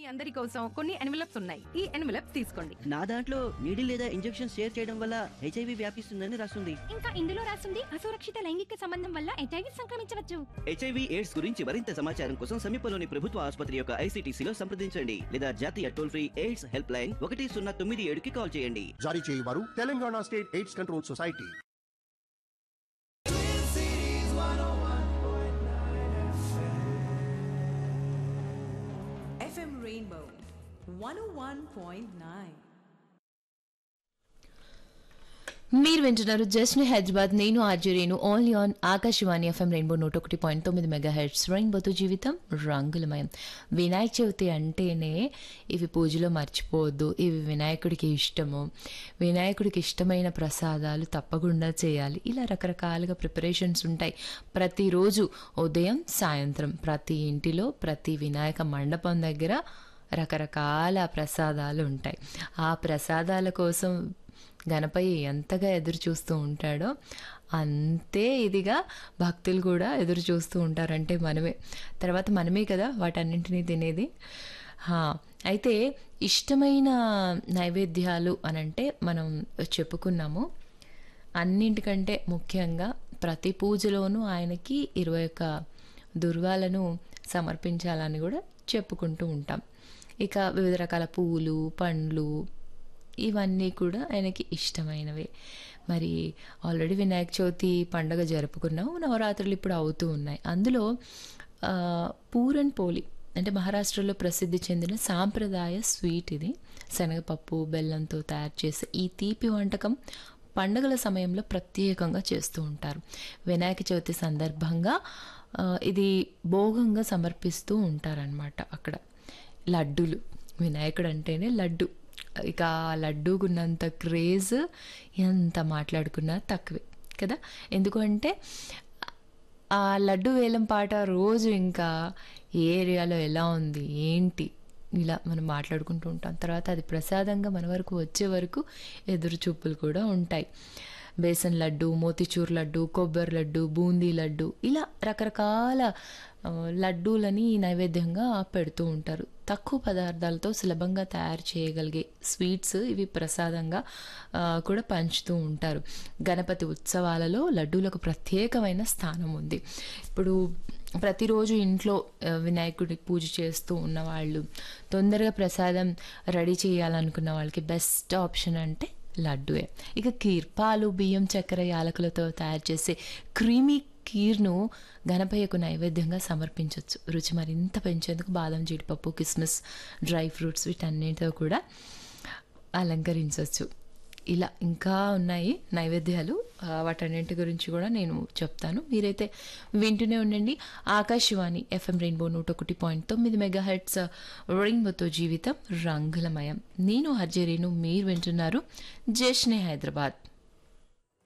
మీ అందరి కోసం కొన్ని ఎన్వలప్స్ ఉన్నాయి ఈ ఎన్వలప్స్ తీసుకోండి నా దాంట్లో నీడిల్ లేదా ఇంజెక్షన్ షేర్ చేయడం వల్ల హెచ్ఐవి వ్యాపిస్తుందని రాస్తుంది ఇంకా ఇందులో రాసింది అసురక్షిత లైంగిక సంబంధం వల్ల హెచ్ఐవి సంక్రమించవచ్చు హెచ్ఐవి ఎయిడ్స్ గురించి మరింత సమాచారం కోసం సమీపంలోని ప్రభుత్వ ఆసుపత్రి యొక్క ఐసీటీసీలో సంప్రదించండి లేదా జాతీయ toll free AIDS helpline ఒకటి సున్నా తొమ్మిది ఏడుకి కాల్ చేయండి జారీ చేయవారు Telangana state AIDS control society FM Rainbow 101.9. మీరు వింటున్నారు జస్ట్ హైదరాబాద్ నేను ఆర్జరీను only on Akashvani FM rainbow నూట ఒకటి పాయింట్ తొమ్మిది మెగా హెడ్స్ రెయిన్బోతో జీవితం రంగులమయం వినాయక చవితి అంటేనే ఇవి పూజలో మర్చిపోవద్దు ఇవి వినాయకుడికి ఇష్టము వినాయకుడికి ఇష్టమైన ప్రసాదాలు తప్పకుండా చేయాలి ఇలా రకరకాలుగా ప్రిపరేషన్స్ ఉంటాయి ప్రతిరోజు ఉదయం సాయంత్రం ప్రతి ఇంటిలో ప్రతి వినాయక మండపం దగ్గర రకరకాల ప్రసాదాలు ఉంటాయి ఆ ప్రసాదాల కోసం గణపయ్య ఎంతగా ఎదురు చూస్తూ ఉంటాడో అంతే ఇదిగా భక్తులు కూడా ఎదురు చూస్తూ ఉంటారంటే మనమే తర్వాత మనమే కదా వాటన్నింటినీ తినేది హా, అయితే ఇష్టమైన నైవేద్యాలు అనంటే మనం చెప్పుకున్నాము అన్నింటికంటే ముఖ్యంగా ప్రతి పూజలోనూ ఆయనకి ఇరవై ఒక్క దుర్వాలను సమర్పించాలని కూడా చెప్పుకుంటూ ఉంటాం ఇక వివిధ రకాల పూలు పండ్లు ఇవన్నీ కూడా ఆయనకి ఇష్టమైనవే మరి ఆల్రెడీ వినాయక చవితి పండగ జరుపుకున్నాం నవరాత్రులు ఇప్పుడు అవుతూ ఉన్నాయి అందులో ఆ, పూరన్ పోలి అంటే మహారాష్ట్రలో ప్రసిద్ధి చెందిన సాంప్రదాయ స్వీట్ ఇది శనగపప్పు బెల్లంతో తయారు చేసే ఈ తీపి వంటకం పండుగల సమయంలో ప్రత్యేకంగా చేస్తూ ఉంటారు వినాయక చవితి సందర్భంగా ఆ, ఇది భోగంగా సమర్పిస్తూ ఉంటారనమాట అక్కడ లడ్డూలు వినాయకుడు అంటేనే లడ్డు ఇక ఆ లడ్డూకున్నంత క్రేజ్ ఎంత మాట్లాడుకున్నా తక్కువే కదా ఎందుకంటే ఆ లడ్డు వేలం పాట రోజు ఇంకా ఏ ఏరియాలో ఎలా ఉంది ఏంటి ఇలా మనం మాట్లాడుకుంటూ ఉంటాం తర్వాత అది ప్రసాదంగా మన వరకు వచ్చే వరకు ఎదురు చూపులు కూడా ఉంటాయి బేసన్ లడ్డు మోతిచూర్ లడ్డు కొబ్బరి లడ్డు బూందీ లడ్డు ఇలా రకరకాల ఆ, లడ్డూలని నైవేద్యంగా పెడుతూ ఉంటారు తక్కువ పదార్థాలతో సులభంగా తయారు చేయగలిగే స్వీట్స్ ఇవి ప్రసాదంగా ఆ, కూడా పంచుతూ ఉంటారు గణపతి ఉత్సవాలలో లడ్డూలకు ప్రత్యేకమైన స్థానం ఉంది ఇప్పుడు ప్రతిరోజు ఇంట్లో ఆ, వినాయకుడి పూజ చేస్తూ ఉన్నవాళ్ళు తొందరగా ప్రసాదం రెడీ చేయాలనుకున్న వాళ్ళకి బెస్ట్ ఆప్షన్ అంటే లడ్డుయే ఇక కీర్ పాలు బియ్యం చక్కెర యాలకులతో తయారు చేసే క్రీమీ కీర్ను గణపయ్యకు నైవేద్యంగా సమర్పించవచ్చు రుచి మరింత పెంచేందుకు బాదం జీడిపప్పు కిస్మిస్ డ్రై ఫ్రూట్స్ వీటన్నిటితో కూడా అలంకరించవచ్చు ఇలా ఇంకా ఉన్నాయి నైవేద్యాలు ఆ, వాటన్నింటి గురించి కూడా నేను చెప్తాను మీరైతే వింటూనే ఉండండి ఆకాశవాణి ఎఫ్ఎం రెయిన్బో నూట ఒకటి పాయింట్ తొమ్మిది మెగా హెడ్స్ రెయిన్బోతో జీవితం రంగులమయం నేను హర్జరీను మీరు వింటున్నారు జేష్నే హైదరాబాద్